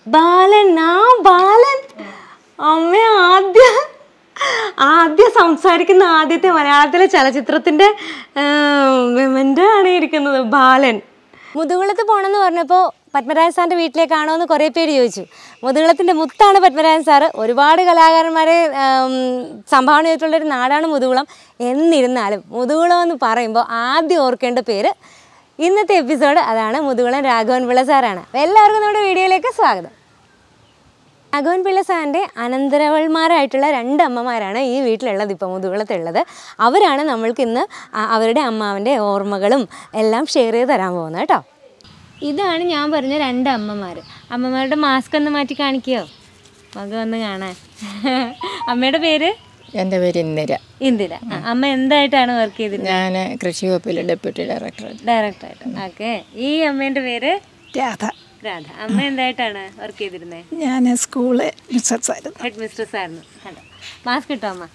ബാലൻ ആ ബാലൻ അമ്മ ആദ്യ ആദ്യം സംസാരിക്കുന്ന ആദ്യത്തെ മലയാളത്തിലെ ചലച്ചിത്രത്തിന്റെ മെമൻ്റ് ആണ് ഇരിക്കുന്നത് ബാലൻ മുതുകുളത്ത് പോകണമെന്ന് പറഞ്ഞപ്പോൾ പത്മരാജൻ സാറിൻ്റെ വീട്ടിലേക്കാണോ എന്ന് കുറേ പേര് ചോദിച്ചു മുതുകുളത്തിൻ്റെ മുത്താണ് പത്മരാജൻ സാറ് ഒരുപാട് കലാകാരന്മാരെ ആം, സംഭാവന ചെയ്തിട്ടുള്ളൊരു നാടാണ് മുതുകുളം എന്നിരുന്നാലും മുതുകുളം എന്ന് പറയുമ്പോൾ ആദ്യം ഓർക്കേണ്ട പേര് ഇന്നത്തെ എപ്പിസോഡ് അതാണ് മുതുകുളം രാഘവൻ പിള്ള സാറാണ് അപ്പോൾ എല്ലാവർക്കും നമ്മുടെ വീഡിയോയിലേക്ക് സ്വാഗതം രാഘവൻ പിള്ള സാറിൻ്റെ അനന്തരവൾമാരായിട്ടുള്ള രണ്ട് അമ്മമാരാണ് ഈ വീട്ടിലുള്ളത് ഇപ്പോൾ മുതുകുളത്തുള്ളത് അവരാണ് നമ്മൾക്ക് ഇന്ന് ആ- അവരുടെ അമ്മാവൻ്റെ ഓർമ്മകളും എല്ലാം ഷെയർ ചെയ്ത് തരാൻ പോകുന്നത് കേട്ടോ ഇതാണ് ഞാൻ പറഞ്ഞ രണ്ട് അമ്മമാർ അമ്മമാരുടെ മാസ്ക് ഒന്ന് മാറ്റി കാണിക്കുകയോ മക ഒന്ന് കാണാൻ അമ്മയുടെ പേര് എൻ്റെ പേര് ഇന്ദിര ഇന്ദിര ആ, അമ്മ എന്തായിട്ടാണ് വർക്ക് ചെയ്തിരുന്നത് ഞാൻ കൃഷി വകുപ്പിലെ ഡെപ്യൂട്ടി ഡയറക്ടർ ഡയറക്ടറായിട്ട് ഓക്കെ ഈ അമ്മേൻ്റെ പേര് രാധ രാധ അമ്മ എന്തായിട്ടാണ് വർക്ക് ചെയ്തിരുന്നത് ഞാൻ സ്കൂള് മിസ്സസ് ആയിരുന്നു ഹെഡ് മിസ്ട്രസ് ആയിരുന്നു കണ്ടോ മാസ്ക് ഇട്ടോ അമ്മ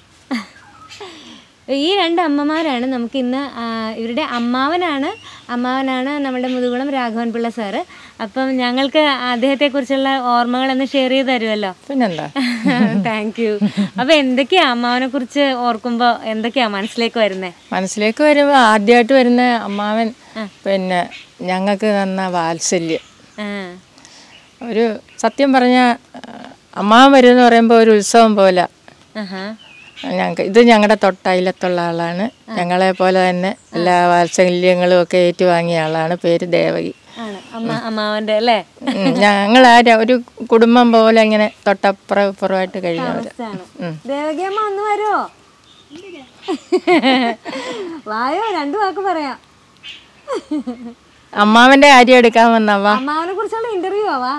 ഈ രണ്ട് അമ്മമാരാണ് നമുക്ക് ഇന്ന് ആ, ഇവരുടെ അമ്മാവനാണ് അമ്മാവനാണ് നമ്മുടെ മുതുകുളം രാഘവൻ പിള്ള സാറ് അപ്പം ഞങ്ങൾക്ക് അദ്ദേഹത്തെക്കുറിച്ചുള്ള ഓർമ്മകളൊന്ന് ഷെയർ ചെയ്ത് തരുമല്ലോ പിന്നെന്താ താങ്ക് യു അപ്പം എന്തൊക്കെയാ അമ്മാവനെ കുറിച്ച് ഓർക്കുമ്പോൾ എന്തൊക്കെയാ മനസ്സിലേക്ക് വരുന്നത് മനസ്സിലേക്ക് വരുമ്പോൾ ആദ്യമായിട്ട് വരുന്ന അമ്മാവൻ പിന്നെ ഞങ്ങൾക്ക് തന്ന വാത്സല്യം ഒരു സത്യം പറഞ്ഞ അമ്മാവൻ വരുമെന്ന് പറയുമ്പോൾ ഒരു ഉത്സവം പോലെ ഞങ്ങൾക്ക് ഇത് ഞങ്ങളുടെ തൊട്ടയിലത്തുള്ള ആളാണ് ഞങ്ങളെ പോലെ തന്നെ എല്ലാ വാത്സല്യങ്ങളും ഒക്കെ ഏറ്റുവാങ്ങിയ ആളാണ് പേര് ദേവകി ആണ് അമ്മ അമ്മാവൻ്റെ അല്ലേ ഉം, ഞങ്ങൾ ആ ര- ഒരു കുടുംബം പോലെ ഇങ്ങനെ തൊട്ടപ്പുറം ഇപ്പുറമായിട്ട് കഴിഞ്ഞവർ ആണ് ദേവകിയമ്മ ഒന്ന് വരുമോ വായോ രണ്ടു വാക്ക് പറയാം അമ്മാവന്റെ കാര്യം എടുക്കാൻ വന്നവാ അമ്മാവനെ കുറിച്ചുള്ള ഇന്റർവ്യൂ ആവാ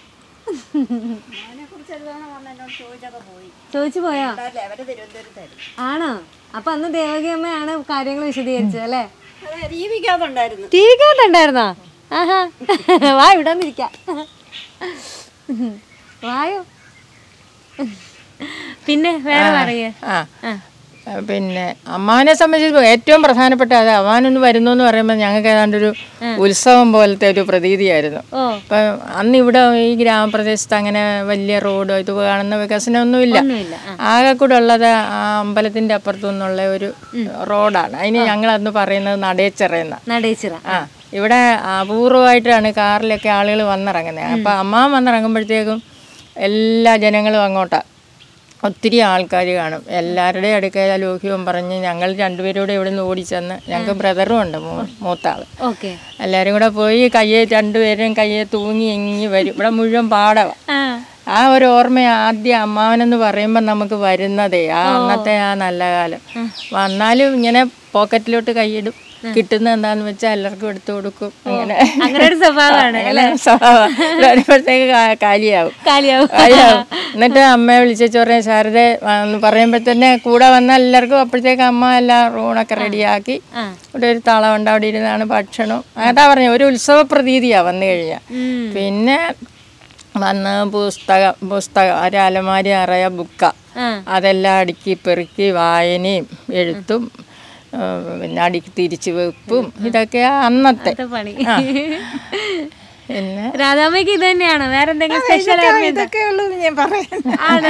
ചോദിച്ചു പോയോ ആണോ അപ്പൊ അന്ന് ദേവകി അമ്മയാണ് കാര്യങ്ങൾ വിശദീകരിച്ചത് അല്ലേ ടി വിക്കകത്തുണ്ടായിരുന്നോ ആഹാ വാ ഇവിടെ വന്നിരിക്കാം വായോ പിന്നെ വേറെ പറയേ ആ പിന്നെ അമ്മാവനെ സംബന്ധിച്ച് ഏറ്റവും പ്രധാനപ്പെട്ട അത് അമ്മാവനൊന്ന് വരുന്നു എന്ന് പറയുമ്പോൾ ഞങ്ങൾക്ക് ഏതാണ്ടൊരു ഉത്സവം പോലത്തെ ഒരു പ്രതീതിയായിരുന്നു ഓ അപ്പം അന്ന് ഇവിടെ ഈ ഗ്രാമപ്രദേശത്ത് അങ്ങനെ വലിയ റോഡോ ഇത് കാണുന്ന വികസനമൊന്നുമില്ല ഒന്നുമില്ല ആകെ കൂടെ ഉള്ളത് ആ അമ്പലത്തിന്റെ അപ്പുറത്തു നിന്നുള്ള ഒരു റോഡാണ് അതിന് ഞങ്ങൾ അന്ന് പറയുന്നത് നടയച്ചിറയുന്ന നടേച്ചിറ ആ ഇവിടെ അപൂർവമായിട്ടാണ് കാറിലൊക്കെ ആളുകൾ വന്നിറങ്ങുന്നത് അപ്പം അമ്മാവൻ വന്നിറങ്ങുമ്പോഴത്തേക്കും എല്ലാ ജനങ്ങളും അങ്ങോട്ടാ ഒത്തിരി ആൾക്കാർ കാണും എല്ലാവരുടെയും അടുക്കൽ ലോഹ്യവും പറഞ്ഞ് ഞങ്ങൾ രണ്ടുപേരും ഇവിടെ നിന്ന് ഓടിച്ചെന്ന് ഞങ്ങൾക്ക് ബ്രദറും ഉണ്ട് മൂ- മൂത്ത ആൾ ഓക്കെ എല്ലാവരും കൂടെ പോയി കയ്യെ രണ്ടുപേരും കയ്യെ തൂങ്ങി എങ്ങി വരും ഇവിടെ മുഴുവൻ പാടവാ ആ ആ ഒരു ഓർമ്മ ആദ്യം അമ്മാവനെന്ന് പറയുമ്പോൾ നമുക്ക് വരുന്നതേ ആ അന്നത്തെ ആ നല്ല കാലം വന്നാലും ഇങ്ങനെ പോക്കറ്റിലോട്ട് കൈയിടും കിട്ടുന്ന എന്താന്ന് വെച്ചാൽ എല്ലാവർക്കും എടുത്തു കൊടുക്കും അങ്ങനെ അങ്ങനെ ഒരു സ്വഭാവമാണ് അങ്ങനെ സ്വഭാവം. വരുമ്പോഴത്തേക്ക് കാ- കാലിയാവും കാലിയാവും കാലിയാവും എന്നിട്ട് അമ്മയെ വിളിച്ചു പറയാം ശാരദ എന്ന് പറയുമ്പോൾ തന്നെ കൂടെ വന്ന എല്ലാവർക്കും അപ്പോഴത്തേക്ക് അമ്മ എല്ലാം റൂണൊക്കെ റെഡിയാക്കി ആ. ഇവിടെ ഒരു താളമുണ്ട് അവിടെ ഇരുന്നാണ് ഭക്ഷണം അതാ പറഞ്ഞ ഒരു ഉത്സവ പ്രതീതിയാണ് വന്നു കഴിഞ്ഞാൽ ഉം. പിന്നെ വന്ന് പുസ്തകം പുസ്തകം ഒരു അലമാരി അറിയ ബുക്ക ആ. അതെല്ലാം അടുക്കി പെറുക്കി വായനയും എഴുത്തും ആ, പിന്നെ അടുക്കി തിരിച്ചു വെപ്പും ഇതൊക്കെയാ അന്നത്തെ ഇന്നത്തെ പണി ആ. പിന്നെ രാധാമ്മയ്ക്ക് ഇത് തന്നെയാണോ വേറെ എന്തെങ്കിലും സ്പെഷ്യൽ ഇതൊക്കെ ഉള്ളൂ ഞാൻ പറയാൻ ആണ്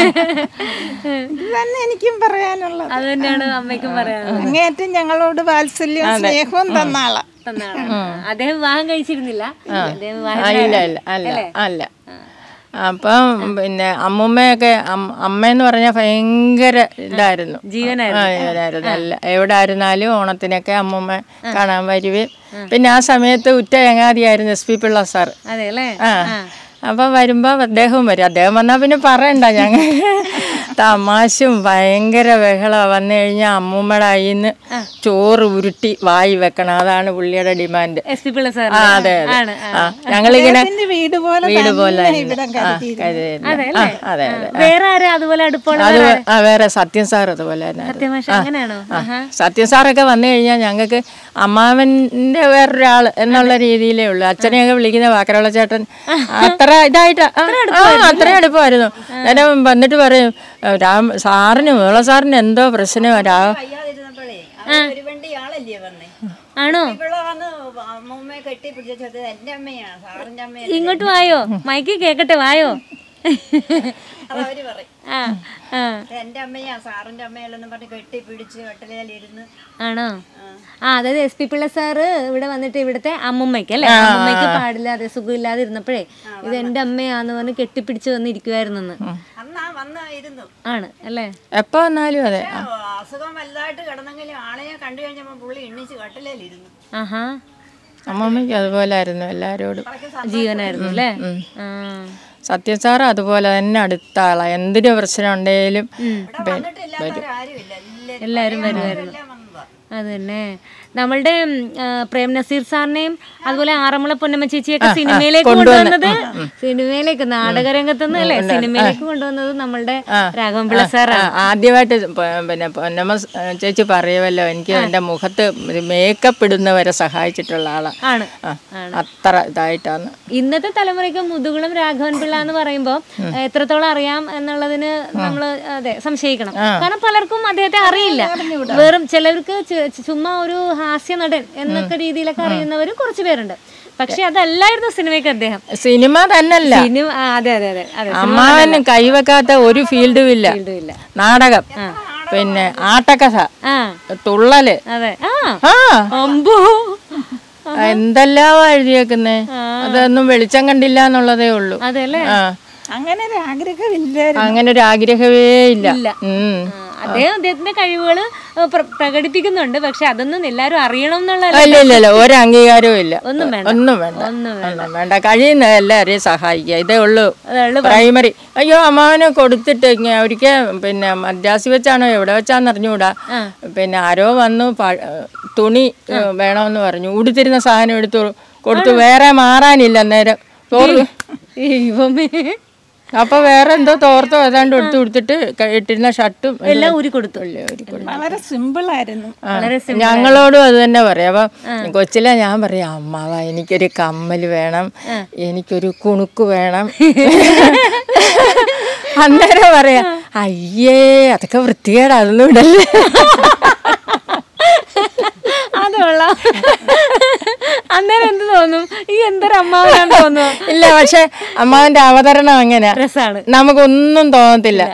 ഇത് തന്നെ എനിക്കും പറയാനുള്ളത് അത് തന്നെയാണ് അമ്മയ്ക്കും പറയാനുള്ളത് അങ്ങേറ്റം ഞങ്ങളോട് വാത്സല്യവും സ്നേഹവും തന്ന ആളാ തന്നാണ് അദ്ദേഹം വിവാഹം കഴിച്ചിരുന്നില്ല അദ്ദേഹം ആ, വിവാഹം ഇല്ല ഇല്ല അല്ല അല്ല അപ്പം പിന്നെ അമ്മുമ്മയൊക്കെ അം- അമ്മയെന്ന് പറഞ്ഞാൽ ഭയങ്കര ഇതായിരുന്നു ജീവനായിരുന്നു. ആ, ജീവനായിരുന്നു അല്ല എവിടെ ആയിരുന്നാലും ഓണത്തിനൊക്കെ അമ്മുമ്മ കാണാൻ വരുവേം പിന്നെ ആ സമയത്ത് ഉറ്റ ചങ്ങാതിയായിരുന്നു എസ് പി പിള്ള സാർ അതെ അല്ലേ ആ അപ്പം വരുമ്പോൾ അദ്ദേഹവും വരും അദ്ദേഹം വന്നാൽ പിന്നെ പറയണ്ട ഞങ്ങൾ തമാശയും ഭയങ്കര ബഹളമാണ് വന്നു കഴിഞ്ഞാൽ അമ്മൂമ്മയുടെ കയ്യിൽ നിന്ന് ചോറ് ഉരുട്ടി വായി വെക്കണം അതാണ് പുള്ളിയുടെ demand S P Pillai sir ആ അതെ അതെ ആണ് ആ ഞങ്ങളിങ്ങനെ ഇതിന്റെ വീട് പോലെ വീട് പോലെ തന്നെ തന്നെ. ഇവിടം ആ, കരുതിയിരുന്നു. കരുതിയിരുന്നു. അതെ ആ, അല്ലേ അതെ അതെ വേറെ ആരും അതുപോലെ അടുപ്പമുള്ള അത് ആ, വേറെ സത്യം സാർ അതുപോലെ തന്നെ സത്യമാഷ അങ്ങനെയാണോ ആഹാ. സത്യം സാറൊക്കെ വന്നു കഴിഞ്ഞാൽ ഞങ്ങൾക്ക് അമ്മാവന്റെ വേറൊരാൾ എന്നുള്ള രീതിയിലേ ഉള്ളൂ അച്ഛനെയൊക്കെ വിളിക്കുന്ന വാക്കരവള ചേട്ടൻ അത്ര ഇതായിട്ട് ആ, ആ, അത്ര അടുപ്പമായിരുന്നു അന്നേരം വന്നിട്ട് പറയും രാം സാറിന് വേള സാറിന് എന്തോ പ്രശ്നമാണ് രാ ഒരു വണ്ടി ആളല്ലേ വന്നേ ആണോ ഇവിടെ വന്ന് അമ്മൂമ്മയെ കെട്ടി പിടിച്ചത് എന്റെ അമ്മയാണ് സാറിന്റെ അമ്മയാണ് ഇങ്ങോട്ട് വായോ മൈക്ക് കേക്കട്ടെ വായോ അത് അവര് പറയും ആ ആ ഇത് എന്റെ അമ്മയാ സാറിന്റെ അമ്മയല്ലെന്നും പറഞ്ഞ് കെട്ടി പിടിച്ച് കട്ടിലേലിരുന്ന് ആണോ ആ അതായത് എസ് പി പിള്ള സാറ് ഇവിടെ വന്നിട്ട് ഇവിടുത്തെ അമ്മുമ്മയ്ക്ക് അല്ലേ അമ്മുമ്മയ്ക്ക് പാടില്ല അതെ സുഖമില്ലാതെ ഇരുന്നപ്പോഴേ ഇത് എന്റെ അമ്മയാന്ന് പറഞ്ഞ് കെട്ടിപ്പിടിച്ച് വന്ന് ഇരിക്കുവായിരുന്നെന്ന് അന്നാ വന്ന് ഇരുന്നു ആണ് അല്ലേ എപ്പോ വന്നാലും അതെ ആ, അസുഖം വലുതായിട്ട് കിടന്നെങ്കിലും ആളെ കണ്ടു കഴിഞ്ഞപ്പോ പുള്ളി എണ്ണിച്ച് കട്ടിലേലിരുന്നു ആഹാ അമ്മമ്മയ്ക്ക് അതുപോലെ ആയിരുന്നു എല്ലാരോടും ജീവനായിരുന്നു അല്ലേ ആ സത്യം സാറ് അതുപോലെ തന്നെ അടുത്ത ആളാ എന്തൊരു പ്രശ്നം ഉണ്ടെങ്കിലും ഇവിടെ വന്നിട്ടില്ലാത്തവരാരുമില്ല എല്ലാരും എല്ലാവരും വരുമായിരുന്നു എല്ലാം വന്നതാ അത് തന്നെ നമ്മളുടെ ഉം, ആ, പ്രേം നസീർ സാറിനെയും അതുപോലെ ആറന്മുള പൊന്നമ്മ ചേച്ചിയൊക്കെ സിനിമയിലേക്ക് കൊണ്ടുവന്നത് സിനിമയിലേക്ക് നാടകരംഗത്തുനിന്ന് അല്ലേ സിനിമയിലേക്ക് കൊണ്ടുവന്നത് നമ്മളുടെ രാഘവൻപിള്ള സാറാണ് ആ, ആദ്യമായിട്ട് പ- പിന്നെ പൊന്നമ്മ സ്- ചേച്ചി പറയുമല്ലോ എനിക്ക് എൻ്റെ മുഖത്ത് മേക്കപ്പ് ഇടുന്നവരെ സഹായിച്ചിട്ടുള്ള ആളാ ആണ് ആ, അത്ര ഇതായിട്ടാണ് ഇന്നത്തെ തലമുറയ്ക്ക് മുതുകുളം രാഘവൻ പിള്ള എന്ന് പറയുമ്പോൾ എത്രത്തോളം അറിയാം എന്നുള്ളതിന് നമ്മൾ അതെ സംശയിക്കണം കാരണം പലർക്കും അദ്ദേഹത്തെ അറിയില്ല വെറും ചിലർക്ക് ചു- ചുമ്മാ ഒരു ഹാസ്യ നടൻ എന്നൊക്കെ രീതിയിലൊക്കെ അറിയുന്നവരും കുറച്ച് പേരുണ്ട് പക്ഷെ അതല്ലായിരുന്നു സിനിമയ്ക്ക് അദ്ദേഹം സിനിമ തന്നല്ല സിനിമ ആ, അതെ അതെ അതെ അതെ അമ്മാവന് കൈവെക്കാത്ത ഒരു ഫീൽഡും ഇല്ല ഇല്ല നാടകം പിന്നെ ആട്ടക്കഥ ആ തുള്ളല് അതെ ആ ആ അമ്പോ എന്തെല്ലാം എഴുതിയേക്കുന്നേ അതൊന്നും വെളിച്ചം കണ്ടില്ല എന്നുള്ളതേ ഉള്ളൂ അതെ അല്ലേ ആ അങ്ങനെ ഒരു ആഗ്രഹമില്ലായിരുന്നു അങ്ങനെ ഒരു ആഗ്രഹമേ ഇല്ല ഉം ആ, അദ്ദേഹം അദ്ദേഹത്തിന്റെ കഴിവുകൾ പ്രകടിപ്പിക്കുന്നുണ്ട് പക്ഷെ അതൊന്നും എല്ലാരും അറിയണം എന്നുള്ള ഇല്ല ഇല്ല ഇല്ല ഒരു അംഗീകാരവും ഇല്ല ഒന്നും വേണ്ട. ഒന്നും വേണ്ട ഒന്നും ഒന്നും വേണ്ട കഴിയുന്ന എല്ലാവരെയും സഹായിക്കുക ഇതേ ഉള്ളൂ അതേ ഉള്ളൂ പ്രൈമറി അയ്യോ അമ്മാവനെ കൊടുത്തിട്ട് ഇങ്ങ- ഒരിക്കൽ പിന്നെ മദ്രാസി വെച്ചാണോ എവിടെ വെച്ചാന്ന് അറിഞ്ഞുകൂടാ പിന്നെ ആരോ വന്നു പ- തുണി ഏ, വേണമെന്ന് പറഞ്ഞു ഉടുത്തിരുന്ന സാധനം എടുത്തു കൊടുത്തു വേറെ മാറാനില്ല അന്നേരം തോറ് ദൈവമേ അപ്പൊ വേറെ എന്തോ തോർത്തോ ഏതാണ്ട് എടുത്ത് കൊടുത്തിട്ട് ക- ഇട്ടിരുന്ന ഷർട്ടും എല്ലാം ഊരി കൊടുത്തു വളരെ സിമ്പിളായിരുന്നു വളരെ ഞങ്ങളോടും അത് തന്നെ പറയാം അപ്പൊ കൊച്ചിലെ ഞാൻ പറയാം അമ്മാവ എനിക്കൊരു കമ്മൽ വേണം എനിക്കൊരു കുണുക്ക് വേണം അന്നേരം പറയാം അയ്യേ അതൊക്കെ വൃത്തികേടാ അതൊന്നും ഇടല്ലേ അത് കൊള്ളാം അന്നേരം എന്ത് തോന്നും ഈ എന്തൊരു അമ്മാവനാന്ന് തോന്നുന്നു ഇല്ല പക്ഷെ അമ്മാവന്റെ അവതരണം അങ്ങനെ രസാണ് നമുക്കൊന്നും തോന്നത്തില്ല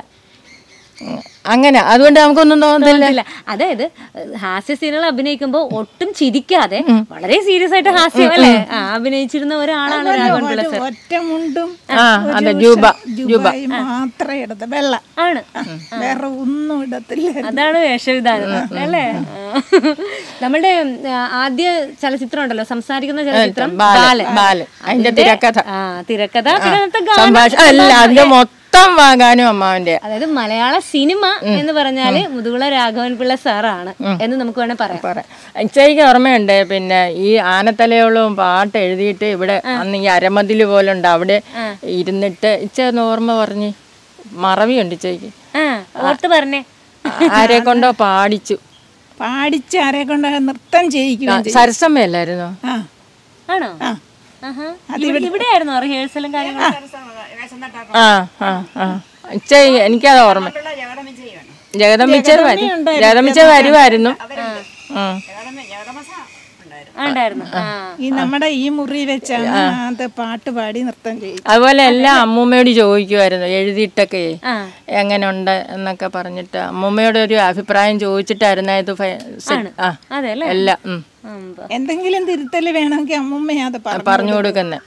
ഉം. അങ്ങനെ അതുകൊണ്ട് നമുക്കൊന്നും തോന്നത്തില്ല ഇല്ല അതായത് ഹാസ്യ സീനുകൾ അഭിനയിക്കുമ്പോൾ ഒട്ടും ചിരിക്കാതെ വളരെ സീരിയസ് ആയിട്ട് ഹാസ്യം അല്ലേ ആ, അഭിനയിച്ചിരുന്ന ഒരാളാണ് രാഘവൻ പിള്ള ഒരു ഒറ്റ മുണ്ടും ആ അതെ ജൂബ ജുബായി മാത്രമേ എടുത്ത വെള്ള ആണ് വേറെ ഒന്നും ഇടത്തില്ല അതാണ് വേഷവിധാനം അല്ലേ ആ. നമ്മളുടെ ആ, ആദ്യ ചലച്ചിത്രം ഉണ്ടല്ലോ സംസാരിക്കുന്ന ചലച്ചിത്രം ബാലൻ, ബാലൻ. ബാലൻ. അതിന്റെ തിരക്കഥ. ആ തിരക്കഥ പിന്നെ അതിനകത്തെ ഗാനം. സംഭാഷണം അല്ല അതിന്റെ മൊത്തം വാങ്ങാനും അമ്മാവന്റെ അതായത് മലയാള സിനിമ എന്ന് പറഞ്ഞാല് മുതുകുള രാഘവൻ പിള്ള സാറാണ് എന്ന് നമുക്ക് വേണേ പറയാം പറയാം ഇച്ചയ്ക്ക് ഓർമ്മയുണ്ട് പിന്നെ ഈ ആനത്തലയോളവും പാട്ട് എഴുതിയിട്ട് ഇവിടെ അന്ന് ഈ അരമതില് പോലെ ഉണ്ട് അവിടെ ഇരുന്നിട്ട് ഇച്ച ഒന്ന് ഓർമ്മ പറഞ്ഞ് മറവിയുണ്ട് ഇച്ചയ്ക്ക് ആ ഓർത്ത് പറഞ്ഞേ ആരെ കൊണ്ടോ പാടിച്ചു പാടിച്ച് ആരെ കൊണ്ട് നൃത്തം ചെയ്യിക്കുകയും ചെയ്യും സരസമ്മയല്ലായിരുന്നോ ആ ആണോ ആഹാ. ഇവിടെ- ഇവിടെയായിരുന്നോ റിഹേഴ്സലും കാര്യങ്ങളും വേഷം തട്ടാ ആ ആ ആ ഇച്ച എനിക്കത് ഓർമ്മ പിള്ള ജഗടമിച്ചയാണ് ജഗദമ്പിച്ച വരും ജഗദമ്പിച്ച വരുമായിരുന്നു ഉം. ജഗടമ ജഗടമസ ഉണ്ടായിരുന്നു ആ, ഉണ്ടായിരുന്നു ആ ഈ നമ്മുടെ ഈ മുറി വെച്ചാണ് അത് പാട്ട് പാടി നൃത്തം ചെയ്യും അതുപോലെ എല്ലാം അമ്മൂമ്മയോട് ചോദിക്കുമായിരുന്നു എഴുതിയിട്ടൊക്കെ ആ. എങ്ങനെ ഉണ്ട് എന്നൊക്കെ പറഞ്ഞിട്ട് അമ്മൂമ്മയോട് ഒരു അഭിപ്രായം ചോദിച്ചിട്ടായിരുന്നു ഇത് ഫ- സെറ്റ്- ആ അതെ അല്ലേ എല്ലാം ഉം. ഉം. എന്തെങ്കിലും തിരുത്തല് വേണമെങ്കിൽ അമ്മൂമ്മ അത് പറഞ്ഞു പറഞ്ഞു കൊടുക്കുന്നത്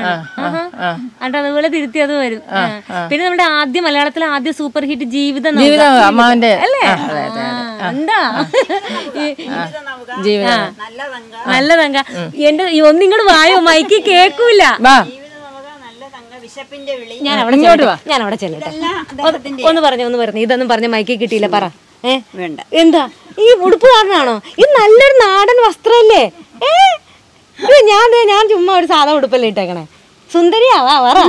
എന്നിട്ട് അതുപോലെ തിരുത്തി അത് വരും ആ. പിന്നെ നമ്മുടെ ആദ്യ മലയാളത്തിലെ ആദ്യ സൂപ്പർ ഹിറ്റ് ജീവിതം നൗക. ജീവിതം അമ്മാവന്റെ അല്ലേ ആ, അതെ, അതെ, അതെ. ആ, എന്താ ഈ- ജീവിതം നല്ല തങ്ക നല്ലതങ്ക എന്റെ ഈ ഒന്നിങ്ങോട്ട് വായോ മൈക്ക് കേക്കൂല വാ ജീവിതം നമുക്ക് നല്ല തങ്ക വിശപ്പിന്റെ വിളി ഞാൻ അവിടെ ചെല്ലട്ടെ ഞാൻ അവിടെ ചെല്ലട്ടെ ഒന്ന് ഒന്ന് പറഞ്ഞു ഒന്ന് പറഞ്ഞു ഇതൊന്നും പറഞ്ഞ മൈക്ക് കിട്ടിയില്ല പറ ഏ വേണ്ട എന്താ ഈ ഉടുപ്പ് കാരണമാണോ ഇത് നല്ലൊരു നാടൻ വസ്ത്രല്ലേ ഏ ഇത് ഞാൻ ദേ ഞാൻ ചുമ്മാ ഒരു സാധാ ഉടുപ്പല്ലേ ഇട്ടേക്കണേ സുന്ദരിയാവാ പറ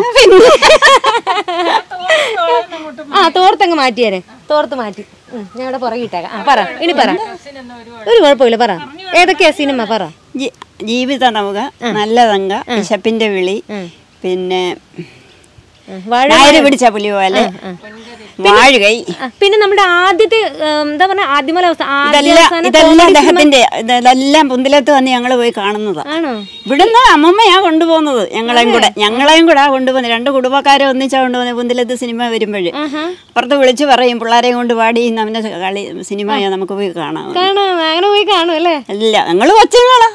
ആ തോർത്തങ്ങ് മാറ്റിയേരെ തോർത്ത് മാറ്റി ഉം, ഞാൻ ഇവിടെ പുറകെ ഇട്ടേക്കാം ആ പറ ഇനി പറ ഒരു കുഴപ്പമില്ല പറ ഏതൊക്കെയാ സിനിമ പറ ജി- ജീവിത നൗക നല്ല തങ്ക വിശപ്പിന്റെ വിളി പിന്നെ ഉം, വാഴ നായര് പിടിച്ച പുലി പോലെ വാഴുകൈ ആ, പിന്നെ നമ്മുടെ ആദ്യത്തെ ആ, എന്താ പറഞ്ഞ ആദ്യമല ഇതെല്ലാം ഇതെല്ലാം അദ്ദേഹത്തിന്റെ ഇതെല്ലാം പുന്തിലത്ത് വന്ന് ഞങ്ങൾ പോയി കാണുന്നതാ ആണോ ഇവിടുന്ന് അമ്മമ്മയാ കൊണ്ടുപോകുന്നത് ഞങ്ങളെയും കൂടെ ഞങ്ങളെയും കൂടെ ആ കൊണ്ടുപോകുന്നത് രണ്ട് കുടുംബക്കാരെ ഒന്നിച്ചാ കൊണ്ടുപോകുന്നത് പുന്തിലത്ത് സിനിമ വരുമ്പോഴേ അപ്പുറത്ത് വിളിച്ച് പറയും പിള്ളേരെയും കൊണ്ട് പാടി ഇന്ന് അവന്റെ കളി സിനിമയാ നമുക്ക് പോയി കാണാം കാണാം അങ്ങനെ പോയി കാണും അല്ലേ അല്ല ഞങ്ങൾ കൊച്ചുങ്ങളാ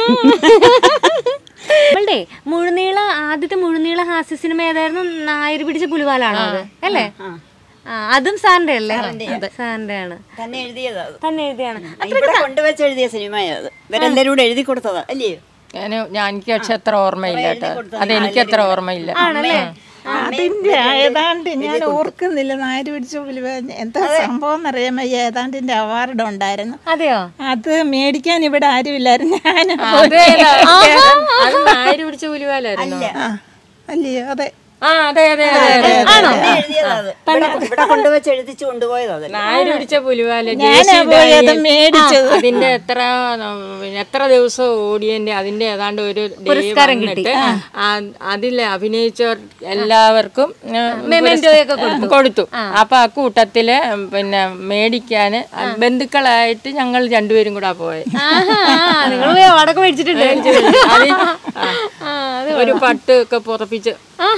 നമ്മളുടെ മുഴുനീള ആദ്യത്തെ മുഴുനീള ഹാസ്യ സിനിമ ഏതായിരുന്നു നായർ പിടിച്ച പുലിവാലാണോ അത് അല്ലേ ആ അതും സാറിന്റെ അല്ലേ സാറിന്റെ ആണ് തന്നെ എഴുതിയതാ അത് തന്നെ എഴുതിയാണ് ഇവിടെ കൊണ്ടുവച്ച് എഴുതിയ സിനിമയാ അത് ഇവരെല്ലാരും കൂടെ എഴുതി കൊടുത്തതാ അല്ലയോ ഞാൻ ഞാൻ എനിക്ക് പക്ഷെ അത്ര ഓർമ്മയില്ല കേട്ടോ അതെനിക്ക് അത്ര ഓർമ്മയില്ല ഉം. അതിന്റെ ഏതാണ്ട് ഞാൻ ഓർക്കുന്നില്ല നായര് പിടിച്ച പുലിവ എന്താ സംഭവം എന്നറിയാൻ വയ്യ ഏതാണ്ടിന്റെ അവാർഡ് ഉണ്ടായിരുന്നു അതെയോ അത് മേടിക്കാൻ ഇവിടെ ആരുമില്ലായിരുന്നു ഞാൻ അത് ഏതാ? അത് നായര് പിടിച്ച പുലിവാലായിരുന്നു ആ അല്ലയോ അതെ ആ അതെ അതെ അതെ അതെ തന്നെ എഴുതിയതാ അത് ഇവിടെ ഇവിടെ കൊണ്ടുവച്ച് എഴുതിച്ചു കൊണ്ടുപോയതാ അത് നായര് പിടിച്ച പുലിവാല ഞാനാ പോയി അത് മേടിച്ചത് അതിന്റെ എത്ര ഉം, പിന്നെ എത്ര ദിവസം ഓടിയന്റെ അതിന്റെ ഏതാണ്ട് ഒരു day വന്നിട്ട് ആ- അതിൽ അഭിനയിച്ചവർ എല്ലാവർക്കും ഉം, കൊടുത്തു അപ്പൊ ആ കൂട്ടത്തില് ഉം, പിന്നെ മേടിക്കാന് ബന്ധുക്കളായിട്ട് ഞങ്ങൾ രണ്ടുപേരും കൂടെ പോയത് നിങ്ങൾ പോയി അവാർഡൊക്കെ മേടിച്ചിട്ടുണ്ട് അത് ആ, ഒരു പട്ട് ഒക്കെ പുറപ്പിച്ച്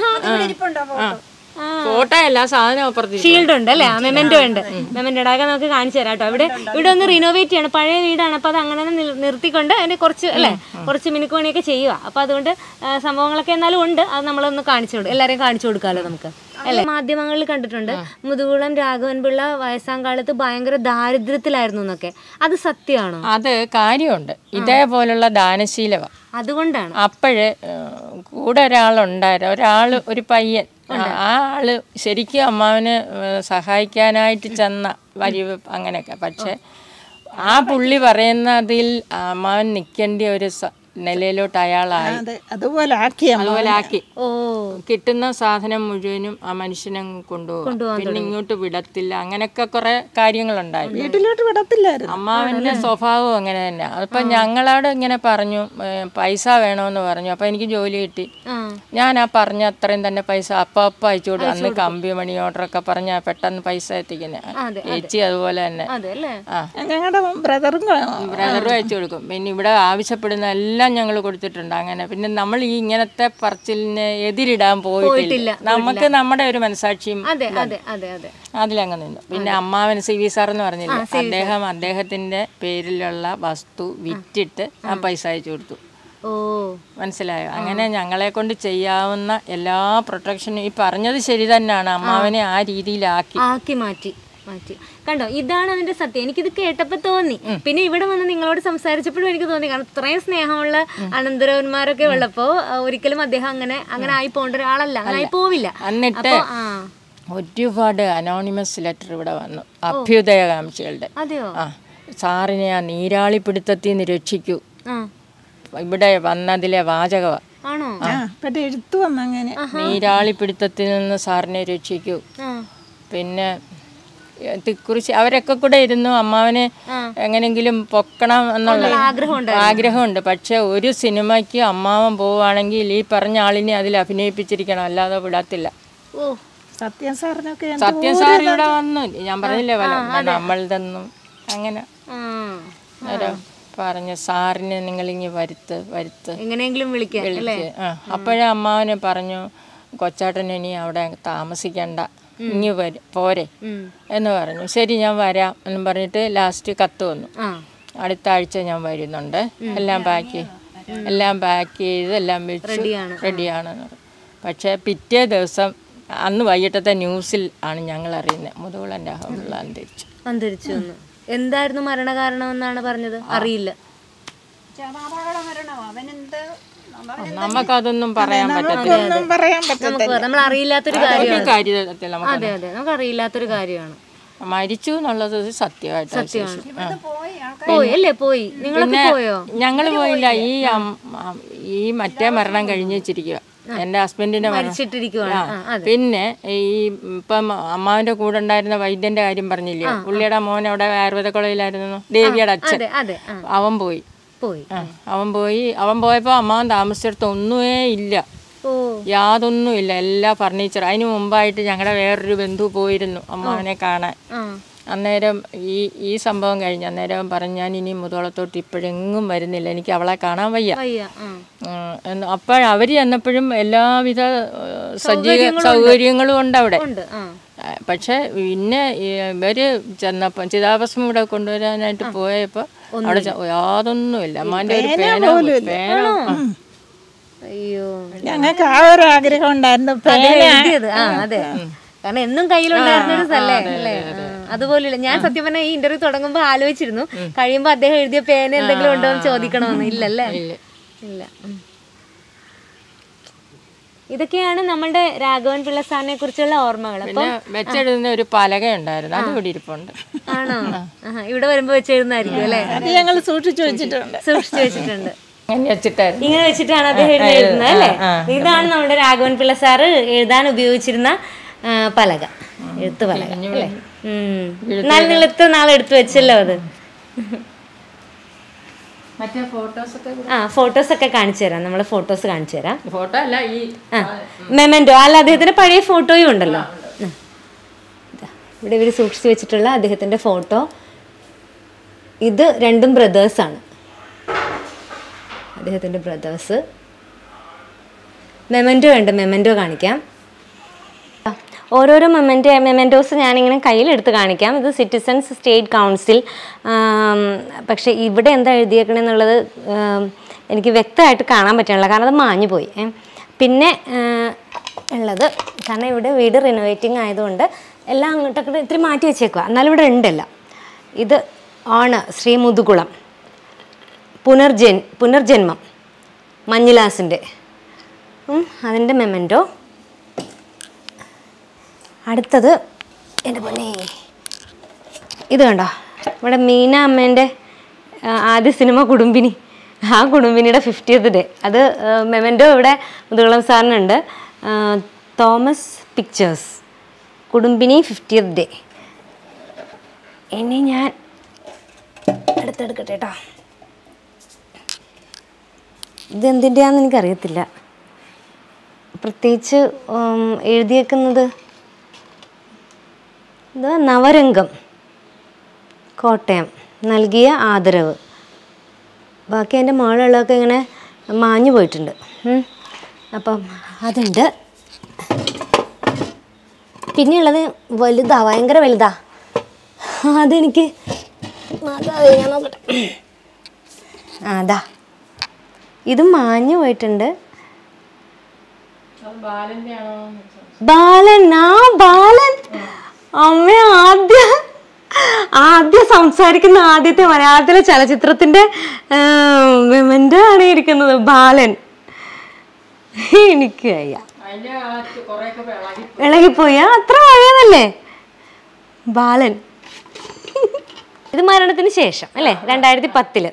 ഫോട്ടോ അല്ല സാധനം അപ്പുറത്ത് ഷീൽഡ് ഉണ്ട് അല്ലേ മെമെന്റോ ഉണ്ട് മെമെന്റോ അതൊക്കെ നമുക്ക് കാണിച്ചു തരാം കേട്ടോ ഇവിടെ ഇവിടെ ഒന്ന് റിനോവേറ്റ് ചെയ്യണം പഴയ വീടാണ് അപ്പൊ അത് അങ്ങനെ തന്നെ നിർ- നിർത്തിക്കൊണ്ട് അതിന്റെ കുറച്ച് അല്ലേ കുറച്ച് മിനുക്ക് പണിയൊക്കെ ചെയ്യുക അപ്പൊ അതുകൊണ്ട് ആ, സംഭവങ്ങളൊക്കെ എന്നാലും ഉണ്ട് അത് നമ്മളൊന്ന് കാണിച്ചു കൊടുക്കും എല്ലാരെയും കാണിച്ചു കൊടുക്കാമല്ലോ നമുക്ക് അല്ലേ മാധ്യമങ്ങളിൽ കണ്ടിട്ടുണ്ട് മുതുകുളം രാഘവൻ പിള്ള വയസ്സാം കാലത്ത് ഭയങ്കര ദാരിദ്ര്യത്തിലായിരുന്നു എന്നൊക്കെ അത് സത്യമാണോ അത് കാര്യമുണ്ട് ഇതേപോലുള്ള ദാനശീലമാണ് അതുകൊണ്ടാണ് അപ്പോഴ് കൂടെ ഒരാളുണ്ടായിരുന്നു ഒരാൾ ഒരു പയ്യൻ ആ- ആ ആള് ശരിക്കും അമ്മാവന് ഏഹ് സഹായിക്കാനായിട്ട് ചെന്ന വരിവ് അങ്ങനെയൊക്കെ പക്ഷെ ആ പുള്ളി പറയുന്നതിൽ അമ്മാവൻ നിൽക്കേണ്ട ഒരു സ- നിലയിലോട്ട് അയാളായി അതെ അതുപോലെ ആക്കിയ അതുപോലെ ആക്കി ഓ കിട്ടുന്ന സാധനം മുഴുവനും ആ മനുഷ്യനെ കൊണ്ടുപോകും പിന്നെ ഇങ്ങോട്ട് വിടത്തില്ല അങ്ങനെയൊക്കെ കുറെ കാര്യങ്ങളുണ്ടായി വീട്ടിലോട്ട് വിടത്തില്ലായിരുന്നു അമ്മാവന്റെ സ്വഭാവം അങ്ങനെ തന്നെ അപ്പൊ ഞങ്ങളോട് ഇങ്ങനെ പറഞ്ഞു ഏ, പൈസ വേണമെന്ന് പറഞ്ഞു അപ്പൊ എനിക്ക് ജോലി കിട്ടി ഞാൻ ആ പറഞ്ഞ അത്രയും തന്നെ പൈസ അപ്പ അപ്പ അയച്ചു കൊടുത്തു അന്ന് കമ്പി മണി ഓർഡർ ഒക്കെ പറഞ്ഞ പെട്ടെന്ന് പൈസ എത്തിക്കുന്നത് ചേച്ചി അതുപോലെ തന്നെ അതെ അല്ലേ ആ ഞങ്ങളുടെ ബ്രദറും ബ്രദറും അയച്ചു കൊടുക്കും പിന്നെ ഇവിടെ ആവശ്യപ്പെടുന്ന എല്ലാം ഞങ്ങൾ കൊടുത്തിട്ടുണ്ട് അങ്ങനെ പിന്നെ നമ്മൾ ഈ ഇങ്ങനത്തെ പറച്ചിലിന് എതിരിടാൻ പോയിട്ടില്ല നമുക്ക് നമ്മുടെ ഒരു മനസാക്ഷിയും അതെ അതെ അതെ അതെ അതിലങ്ങ് നിന്നു പിന്നെ അമ്മാവൻ സി വി സാർ എന്ന് പറഞ്ഞില്ലേ അദ്ദേഹം അദ്ദേഹത്തിന്റെ പേരിലുള്ള വസ്തു വിറ്റിട്ട് ആ പൈസ അയച്ചു കൊടുത്തു ഓ മനസ്സിലായോ അങ്ങനെ ഞങ്ങളെ കൊണ്ട് ചെയ്യാവുന്ന എല്ലാ പ്രൊട്ടക്ഷനും ഈ പറഞ്ഞത് ശരി തന്നെയാണ് അമ്മാവനെ ആ രീതിയിലാക്കി ആക്കി മാറ്റി മാറ്റി കണ്ടോ ഇതാണ് അതിന്റെ സത്യം എനിക്കിത് കേട്ടപ്പോ തോന്നി പിന്നെ ഇവിടെ വന്ന് നിങ്ങളോട് സംസാരിച്ചപ്പോഴും എനിക്ക് തോന്നി കാരണം ഇത്രയും സ്നേഹമുള്ള അനന്തരവന്മാരൊക്കെ ഉള്ളപ്പോ ആ, ഒരിക്കലും അദ്ദേഹം അങ്ങനെ അങ്ങനെ ആയി പോകേണ്ട ഒരാളല്ല അങ്ങനെ ആയി പോവില്ല എന്നിട്ട് അപ്പൊ ആ ഒരുപാട് അനോണിമസ് ലെറ്റർ ഇവിടെ വന്നു അഭ്യുദയകാംക്ഷികളുടെ അതെയോ ആ സാറിനെ ആ നീരാളിപ്പിടുത്തത്തിൽ നിന്ന് രക്ഷിക്കൂ ആ ഇവിടെ വന്നതിലെ വാചകമാണ് ആണോ ആ പെട്ടെ എഴുത്തു വന്ന അങ്ങനെ നീരാളിപ്പിടുത്തത്തിൽ നിന്ന് സാറിനെ രക്ഷിക്കൂ ആ പിന്നെ കുറിച്ച് അവരൊക്കെ കൂടെ ഇരുന്നു അമ്മാവനെ എങ്ങനെങ്കിലും പൊക്കണം എന്നുള്ള ആഗ്രഹമുണ്ട് ആഗ്രഹമുണ്ട് പക്ഷെ ഒരു സിനിമയ്ക്ക് അമ്മാവൻ പോവുകയാണെങ്കിൽ ഈ പറഞ്ഞ ആളിനെ അതിൽ അഭിനയിപ്പിച്ചിരിക്കണം അല്ലാതെ വിടത്തില്ല ഓ സത്യം സാറിനൊക്കെ എന്ത് സത്യം സാർ ഇവിടെ വന്നു ഞാൻ പറഞ്ഞില്ലേ വല്ല നമ്മളിതൊന്നും അങ്ങനെ ആ ഒരു പറഞ്ഞു സാറിനെ നിങ്ങളിങ്ങി വരുത്ത് വരുത്ത് എങ്ങനെയെങ്കിലും വിളിക്കാം അല്ലേ വിളിച്ച് ആ അപ്പോഴേ അമ്മാവന് പറഞ്ഞു കൊച്ചാട്ടൻ ഇനി അവിടെ താമസിക്കണ്ട ഇങ്ങി വരും പോരെ ഉം. എന്ന് പറഞ്ഞു ശരി ഞാൻ വരാം എന്നും പറഞ്ഞിട്ട് ലാസ്റ്റ് കത്ത് വന്നു ആ അടുത്ത ആഴ്ച ഞാൻ വരുന്നുണ്ട് എല്ലാം പാക്ക് എല്ലാം പാക്ക് ചെയ്ത് എല്ലാം വെച്ച് റെഡിയാണ്. റെഡിയാണെന്ന് പറഞ്ഞു പക്ഷേ പിറ്റേ ദിവസം അന്ന് വൈകിട്ടത്തെ ന്യൂസിൽ ആണ് ഞങ്ങൾ അറിയുന്നത് മുതുകുളൻ്റെ അഹമുള്ള അന്തരിച്ചു അന്തരിച്ചു വന്നു എന്തായിരുന്നു മരണകാരണം എന്നാണ് പറഞ്ഞത് അറിയില്ല അവനെന്ത് നമുക്കതൊന്നും പറയാൻ പറ്റത്തില്ല ഒന്നും പറയാൻ പറ്റത്തില്ല നമുക്ക് പറയാം. നമ്മൾ അറിയില്ലാത്തൊരു കാര്യം ഒരു കാര്യത്തിൽ നമുക്ക് അതെ അതെ നമുക്ക് അറിയില്ലാത്തൊരു കാര്യമാണ് മരിച്ചു എന്നുള്ളത് ഒരു സത്യമായിട്ടാണ് ശേഷം. ആ. പോയി അല്ലേ പോയി നിങ്ങളൊക്കെ പോയോ ഞങ്ങൾ പോയില്ല ഈ അം- അം- ഈ മറ്റേ മരണം കഴിഞ്ഞ് വെച്ചിരിക്കുക എൻ്റെ ഹസ്ബൻഡിന്റെ മരണം മരിച്ചിട്ടിരിക്കുവാണ് ആ. ആ, അതെ പിന്നെ ഈ ഇപ്പം അമ്മാവിന്റെ കൂടെ ഉണ്ടായിരുന്ന വൈദ്യന്റെ കാര്യം പറഞ്ഞില്ലേ പുള്ളിയുടെ മോൻ അവിടെ ആയുർവേദ കോളേജിലായിരുന്നു ദേവിയുടെ അച്ഛൻ അതെ അതെ ആ അവൻ പോയി പോയി ആ, അവൻ പോയി അവൻ പോയപ്പോൾ അമ്മാവൻ താമസിച്ചിടത്ത് ഒന്നുമേ ഇല്ല ഓ യാതൊന്നുമില്ല എല്ലാ ഫർണിച്ചർ അതിന് മുമ്പായിട്ട് ഞങ്ങളുടെ വേറൊരു ബന്ധു പോയിരുന്നു അമ്മാവനെ കാണാൻ അന്നേരം ഈ ഈ സംഭവം കഴിഞ്ഞ് അന്നേരം പറഞ്ഞു ഞാൻ ഇനി മുതോളത്തോട്ട് ഇപ്പോഴെങ്ങും വരുന്നില്ല എനിക്ക് അവളെ കാണാൻ വയ്യ വയ്യ ആ. അപ്പോൾ അവർ ചെന്നപ്പോഴും എല്ലാവിധ ഏഹ്, സജ്ജീക സൗകര്യങ്ങളും ഉണ്ട് അവിടെ ഉണ്ട് ആ ആ, പക്ഷെ പിന്നെ ഈ ഇവര് ചെന്നപ്പം ചിതാഭസ്മം ഇവിടെ കൊണ്ടുവരാനായിട്ട് പോയപ്പോ അവിടെ ചെ- യാതൊന്നുമില്ല അമ്മാന്റെ ഒരു പേന പേന ആ. അയ്യോ ഞങ്ങൾക്ക് ആ ഒരു ആഗ്രഹം ഉണ്ടായിരുന്നു അതെ, പേന എഴുതിയത് ആ അതെ കാരണം എന്നും കയ്യിലുണ്ടായിരുന്ന ഒരു സ്ഥലേ അല്ലേ ആ, അതുപോലെയില്ല ഞാൻ സത്യം പറഞ്ഞാൽ ഈ ഇന്റർവ്യൂ തുടങ്ങുമ്പോ ആലോചിച്ചിരുന്നു കഴിയുമ്പോ അദ്ദേഹം എഴുതിയ പേന എന്തെങ്കിലും ഉണ്ടോ എന്ന് ചോദിക്കണമെന്ന് ഇല്ലല്ലേ ഇല്ല ഉം. ഇതൊക്കെയാണ് നമ്മളുടെ രാഘവൻ പിള്ള സാറിനെ കുറിച്ചുള്ള ഓർമ്മകൾ അപ്പൊ പിന്നെ വെച്ചെഴുതുന്ന ഒരു പലക ഉണ്ടായിരുന്നു അത് ഇവിടെ ഇരിപ്പുണ്ട് ആണോ ആഹാ, ഇവിടെ വരുമ്പോ വെച്ചെഴുതുന്നായിരിക്കും അല്ലേ അത് ഞങ്ങൾ സൂക്ഷിച്ചു വെച്ചിട്ടുണ്ട് സൂക്ഷിച്ചു വെച്ചിട്ടുണ്ട് അങ്ങനെ വെച്ചിട്ടായിരുന്നു ഇങ്ങനെ വെച്ചിട്ടാണ് അദ്ദേഹം എഴുതി എഴുതുന്നത് അല്ലേ ഇതാണ് നമ്മുടെ രാഘവൻ പിള്ള സാറ് എഴുതാൻ ഉപയോഗിച്ചിരുന്ന ആ, പലക എഴുത്ത് പലക അല്ലേ ഉം. എന്നാൽ നിങ്ങൾ ഇത്ര നാൾ എടുത്തു വെച്ചല്ലോ അത് മറ്റേ ഫോട്ടോസൊക്കെ ആ ഫോട്ടോസ് ഒക്കെ കാണിച്ചു തരാം നമ്മൾ ഫോട്ടോസ് കാണിച്ചു തരാം ഫോട്ടോ അല്ല ഈ ആ മെമെന്റോ അല്ല അദ്ദേഹത്തിന്റെ പഴയ ഫോട്ടോയും ഉണ്ടല്ലോ ഉം. ഇതാ, ഇവിടെ ഇവർ സൂക്ഷിച്ചു വെച്ചിട്ടുള്ള അദ്ദേഹത്തിന്റെ ഫോട്ടോ ഇത് രണ്ടും ബ്രദേഴ്സാണ് അദ്ദേഹത്തിന്റെ ബ്രദേഴ്സ് മെമെന്റോ ഉണ്ട് മെമെന്റോ കാണിക്കാം ഓരോരോ മെമെൻറ്റോ മെമെൻറ്റോസ് ഞാനിങ്ങനെ കയ്യിലെടുത്ത് കാണിക്കാം ഇത് സിറ്റിസൺസ് സ്റ്റേറ്റ് കൗൺസിൽ ആം, പക്ഷേ ഇവിടെ എന്താ എഴുതിയേക്കണെന്നുള്ളത് ആം, എനിക്ക് വ്യക്തമായിട്ട് കാണാൻ പറ്റണില്ല കാരണം അത് മാഞ്ഞു പോയി ഏ. പിന്നെ ആ, ഉള്ളത് കാരണം ഇവിടെ വീട് റിനോവേറ്റിംഗ് ആയതുകൊണ്ട് എല്ലാം അങ്ങോട്ടൊക്കെ ഇത്തിരി മാറ്റി വെച്ചേക്കുക എന്നാലും ഇവിടെ ഉണ്ടല്ല ഇത് ആണ് ശ്രീ മുതുകുളം പുനർജൻ പുനർജന്മം മഞ്ഞിലാസിൻ്റെ അതിൻ്റെ മെമെൻറ്റോ അടുത്തത് എൻ്റെ പൊന്നേ ഇത് കണ്ടോ ഇവിടെ മീന അമ്മേൻ്റെ ആ, ആദ്യ സിനിമ കുടുംബിനി ആ കുടുംബിനിയുടെ ഫിഫ്റ്റിയത്ത് ഡേ അത് മെമെൻറ്റോ ഇവിടെ മുതുകുളം സാറിനുണ്ട് ആ, Thomas Pictures Kudumbini fiftieth day ഇനി ഞാൻ അടുത്തെടുക്കട്ടെ കേട്ടോ ഇതെന്തിൻ്റെയാണെന്ന് എനിക്കറിയത്തില്ല പ്രത്യേകിച്ച് ഉം, എഴുതിയേക്കുന്നത് ഇത് നവരംഗം കോട്ടയം നൽകിയ ആദരവ് ബാക്കി എൻ്റെ മുകളിലുള്ളതൊക്കെ ഇങ്ങനെ മാഞ്ഞു പോയിട്ടുണ്ട് ഉം. അപ്പം അതുണ്ട് പിന്നെയുള്ളത് വലുതാ ഭയങ്കര വലുതാ അതെനിക്ക് അതാ ഞാൻ നോക്കട്ടെ ആ അതാ ഇത് മാഞ്ഞു പോയിട്ടുണ്ട് ബാലൻ ആ ബാലൻ അമ്മ ആദ്യ ആദ്യം സംസാരിക്കുന്ന ആദ്യത്തെ മലയാളത്തിലെ ചലച്ചിത്രത്തിന്റെ വിമന്റെ ആണ് ഇരിക്കുന്നത് ബാലൻ എനിക്ക് വയ്യ അതിന്റെ അകത്ത് കുറെയൊക്കെ ഇളകി ഇളകിപ്പോയി ആ, അത്ര പഴയതല്ലേ ബാലൻ ഇത് മരണത്തിന് ശേഷം അല്ലേ രണ്ടായിരത്തി പത്തില്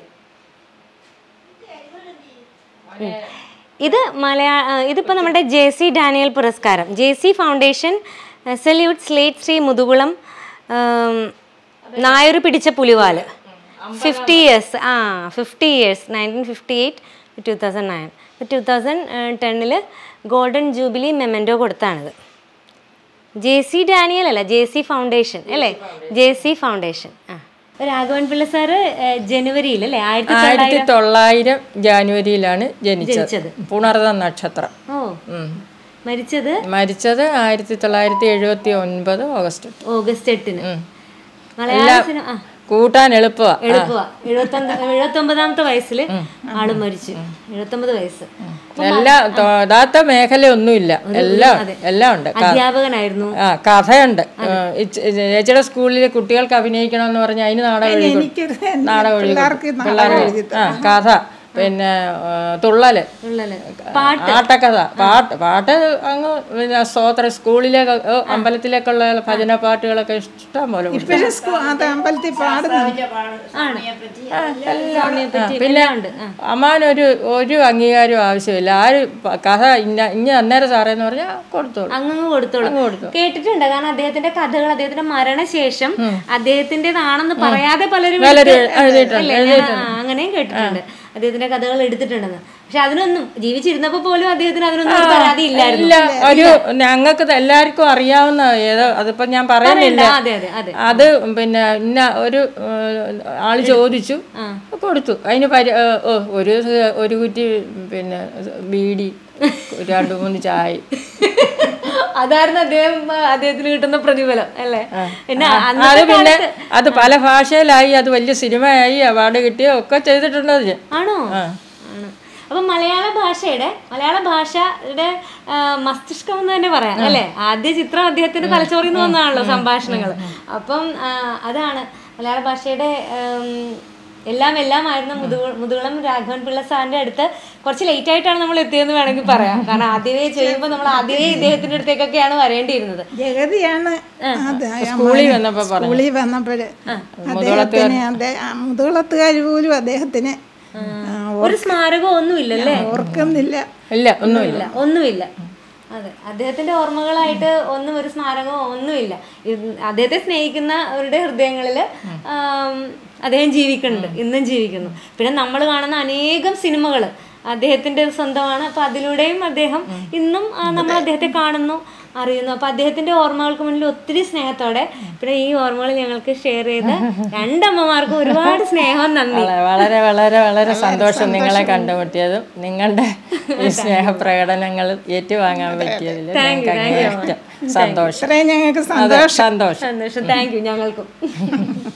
ഉം. ഇത് മലയാള ഇതിപ്പോ നമ്മുടെ ജെ സി ഡാനിയൽ പുരസ്കാരം J C foundation salute slate Shri Muthukulam ഉം, നായർ പിടിച്ച പുലിവാല് ഫിഫ്റ്റി ഇയേഴ്സ് ആ fifty years nineteen fifty eight two thousand nine two thousand ടെന്നിൽ ഗോൾഡൻ ജൂബിലി മെമെൻറ്റോ കൊടുത്താണിത് ജെ സി ഡാനിയൽ അല്ല ജെ സി ഫൗണ്ടേഷൻ അല്ലേ ജെ സി ഫൗണ്ടേഷൻ ആ രാഘവൻ പിള്ള സാറ് ജനുവരിയിൽ അല്ലേ ആയിരത്തി ആയിരത്തി തൊള്ളായിരം ജാനുവരിയിലാണ് ജനിച്ചത് ജനിച്ചത്. പുണർത നക്ഷത്രം ഓ ഉം. മരിച്ചത് മരിച്ചത് ആയിരത്തി തൊള്ളായിരത്തി എഴുപത്തി ഒൻപത് ഓഗസ്റ്റ് എട്ട്. ഓഗസ്റ്റ് എട്ടിന് ഉം. മലയാള സിനിമ ആ കൂട്ടാൻ എളുപ്പമാ എളുപ്പമാ എഴുപത്തൊമ്പത് എഴുപത്തൊമ്പതാമത്തെ വയസ്സിൽ ആള് മരിച്ചു എഴുപത്തൊമ്പത് വയസ്സ് എല്ലാ യഥാർത്ഥ മേഖലയൊന്നുമില്ല എല്ലാം എല്ലാം ഉണ്ട് ക- അധ്യാപകനായിരുന്നു ആ കഥയുണ്ട് ചേച്ചിയുടെ സ്കൂളിൽ കുട്ടികൾക്ക് അഭിനയിക്കണമെന്ന് പറഞ്ഞാൽ അതിന് നാടകം എഴുതി കൊടുക്കും. എനിക്കൊരു നാടകം എഴുതി പിള്ളേർക്ക് കൊടുക്കും. പിള്ളേർക്ക് എഴുതി ആ കഥ പിന്നെ ആ, തുള്ളല് ഉള്ളല്ലേ ആട്ടക്കഥ പാട്ട് പാട്ട് അങ്ങ് പിന്നെ സ്തോത്ര സ്കൂളിലേക്ക് ഓ, അമ്പലത്തിലേക്കുള്ള ഭജന പാട്ടുകളൊക്കെ ഇഷ്ടം പോലെ ഉണ്ട്. ഇപ്പോഴും സ്കൂ- അത് അമ്പലത്തിൽ പാടുന്നു പിന്നെ അമ്മാനൊരു ഒരു അംഗീകാരവും ആവശ്യമില്ല ആര് പ- കഥ ഇന്ന ഇന്ന അന്നേരം സാറേന്ന് പറഞ്ഞാൽ കൊടുത്തോളൂ അങ്ങ് കൊടുത്തോളൂ കേട്ടിട്ടുണ്ട് കാരണം അദ്ദേഹത്തിന്റെ കഥകൾ അദ്ദേഹത്തിന്റെ മരണശേഷം അദ്ദേഹത്തിന്റേതാണെന്ന് പറയാതെ പലരും പലരും എടുത്ത് എഴുതിയിട്ടുണ്ട്, അല്ലേ? ഞാൻ- ആ, അങ്ങനെയും കേട്ടിട്ടുണ്ട് അദ്ദേഹത്തിന്റെ കഥകൾ എടുത്തിട്ടുണ്ടെന്ന് പക്ഷെ അതിനൊന്നും ജീവിച്ചിരുന്നപ്പോ പോലും അദ്ദേഹത്തിന് അതിനൊന്നും ഒരു പരാതി ഇല്ലായിരുന്നു ഇല്ല ഒരു ഞങ്ങൾക്ക് എല്ലാവർക്കും അറിയാവുന്ന ഏതോ അതിപ്പോ ഞാൻ പറയുന്നില്ല പറയണ്ട, അതെ അതെ അതെ അത് പിന്നെ ഇന്ന ഒരു ഏഹ്, ആള് ചോദിച്ചു കൊടുത്തു അതിന് പരി ഏഹ്, ഓ ഒരു ഒരു കുറ്റി പിന്നെ ബീഡി രണ്ട് മൂന്ന് ചായ അതായിരുന്നു അദ്ദേഹം ആ, അദ്ദേഹത്തിന് കിട്ടുന്ന പ്രതിഫലം അല്ലേ പിന്നെ അത് അന്നത്തെ പിന്നെ കാലത്ത് അത് പല ഭാഷയിലായി അത് വലിയ സിനിമയായി അവാർഡ് കിട്ടിയോ ഒക്കെ ചെയ്തിട്ടുണ്ട് അത് ആണോ ആണ് അപ്പൊ മലയാള ഭാഷയുടെ മലയാള ഭാഷയുടെ ആ, മസ്തിഷ്കം എന്ന് തന്നെ പറയാം അല്ലെ ആദ്യ ചിത്രം അദ്ദേഹത്തിന്റെ തലച്ചോറിൽ നിന്ന് വന്നതാണല്ലോ സംഭാഷണങ്ങൾ അപ്പം ആ, അതാണ് മലയാള ഭാഷയുടെ ഉം, എല്ലാം എല്ലാം ആയിരുന്ന മുതുക മുതുകുളം രാഘവൻ പിള്ള സാറിന്റെ അടുത്ത് കുറച്ച് ലേറ്റ് ആയിട്ടാണ് നമ്മൾ എത്തിയതെന്ന് വേണമെങ്കിൽ പറയാം കാരണം ആദ്യമേ ചെയ്യുമ്പോൾ നമ്മൾ ആദ്യമേ ഇദ്ദേഹത്തിന്റെ അടുത്തേക്കൊക്കെയാണ് വരേണ്ടിയിരുന്നത് ജഗതിയാണ് അത് സ്കൂളിൽ വന്നപ്പോ പറഞ്ഞു സ്കൂളിൽ വന്നപ്പോഴ് അദ്ദേഹത്തിന് അദ്ദേഹം ആ മുതുകുളത്തുകാർ പോലും അദ്ദേഹത്തിന് ആ, ഒരു സ്മാരകം ഒന്നുമില്ലല്ലേ ഓർക്കുന്നില്ല ഇല്ല ഒന്നുമില്ല ഇല്ല ഒന്നുമില്ല അതെ അദ്ദേഹത്തിന്റെ ഓർമ്മകളായിട്ട് ഒന്നും ഒരു സ്മാരകമോ ഒന്നുമില്ല ഇത് അദ്ദേഹത്തെ സ്നേഹിക്കുന്നവരുടെ ഹൃദയങ്ങളിൽ അദ്ദേഹം ജീവിക്കുന്നുണ്ട് ഇന്നും ജീവിക്കുന്നു പിന്നെ നമ്മൾ കാണുന്ന അനേകം സിനിമകൾ അദ്ദേഹത്തിന്റെ സ്വന്തമാണ് അപ്പൊ അതിലൂടെയും അദ്ദേഹം ഇന്നും ആ, നമ്മൾ അദ്ദേഹത്തെ കാണുന്നു അറിയുന്നു അപ്പൊ അദ്ദേഹത്തിന്റെ ഓർമ്മകൾക്ക് മുന്നിൽ ഒത്തിരി സ്നേഹത്തോടെ പിന്നെ ഈ ഓർമ്മകൾ ഞങ്ങൾക്ക് ഷെയർ ചെയ്ത രണ്ടമ്മമാർക്കും ഒരുപാട് സ്നേഹം നന്ദി വള- വളരെ വളരെ വളരെ സന്തോഷം നിങ്ങളെ കണ്ടുമുട്ടിയതും നിങ്ങളുടെ ഈ സ്നേഹപ്രകടനങ്ങൾ ഏറ്റുവാങ്ങാൻ പറ്റിയതിൽ ഞങ്ങൾക്ക് അങ്ങേയറ്റം സന്തോഷം ഇത്രയും ഞങ്ങൾക്ക് അതെ സന്തോഷം സന്തോഷം താങ്ക് യു ഞങ്ങൾക്കും